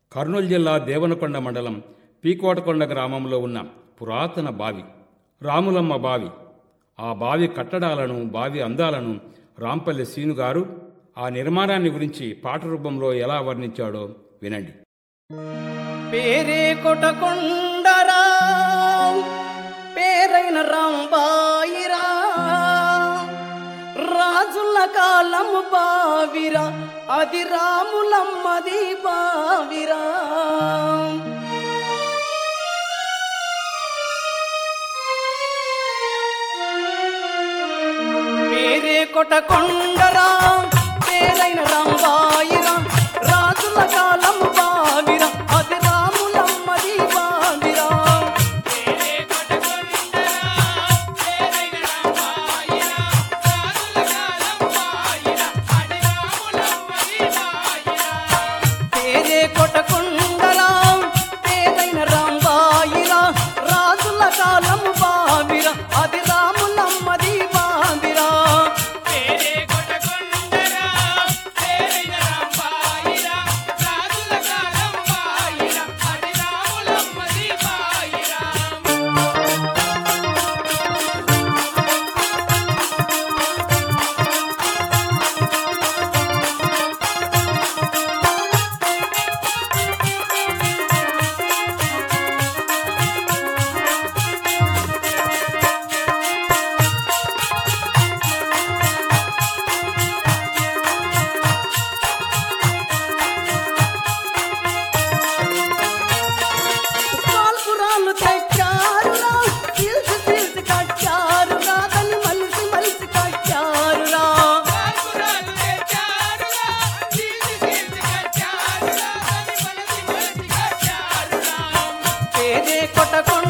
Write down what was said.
కర్నూలు జిల్లా దేవనకొండ మండలం పీకోటకొండ గ్రామంలో ఉన్న పురాతన బావి రాములమ్మ బావి ఆ బావి కట్టడాలను బావి అందాలను రాంపల్లి సీను గారు ఆ నిర్మాణాన్ని గురించి పాట రూపంలో ఎలా వర్ణించాడో వినండి పేరే కొటకొండరా పేరైన రాంబాయిరా రాజుల కాలము బావిరా అది రాములమ్మది బావిరా పేరే కొటకొండరా పేరైన రాంబాయిరా రాజుల కాలము బావిరా అది రాములమ్మది బావిరా పేరే కొటకొండరా పేరైన రాంబాయిరా రాజుల కాలము బావిరా అది రాములమ్మది బావిరా కాల్పురాలు తెచ్చారురా పిలిచి పిలిచి కట్టారురా దాన్ని మలిసి మలిసి కట్టారురా పేరే కొట్టకొండ